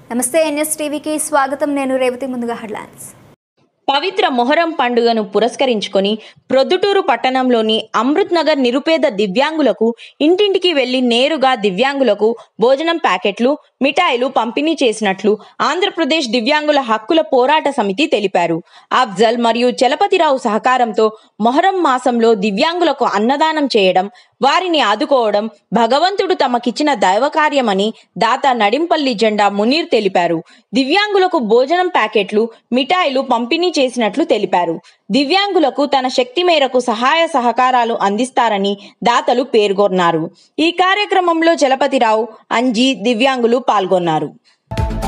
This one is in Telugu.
నమస్తే ఎన్ఎస్ టీవీకి స్వాగతం నేను రేవతి ముందుగా హెడ్లైన్స్ పవిత్ర మొహరం పండుగను పురస్కరించుకొని ప్రొద్దుటూరు పట్టణంలోని అమృత్ నగర్ నిరుపేద దివ్యాంగులకు ఇంటింటికి వెళ్లి నేరుగా దివ్యాంగులకు భోజనం ప్యాకెట్లు మిఠాయిలు పంపిణీ చేసినట్లు ఆంధ్రప్రదేశ్ దివ్యాంగుల హక్కుల పోరాట సమితి తెలిపారు అఫ్జల్ మరియు చలపతిరావు సహకారంతో మొహరం మాసంలో దివ్యాంగులకు అన్నదానం చేయడం వారిని ఆదుకోవడం భగవంతుడు తమకిచ్చిన దైవకార్యమని దాత నడింపల్లి జెండా మునీర్ తెలిపారు దివ్యాంగులకు భోజనం ప్యాకెట్లు మిఠాయిలు పంపిణీ చేసినట్లు తెలిపారు దివ్యాంగులకు తన శక్తి మేరకు సహాయ సహకారాలు అందిస్తారని దాతలు పేర్కొన్నారు ఈ కార్యక్రమంలో చలపతిరావు అంజీ దివ్యాంగులు పాల్గొన్నారు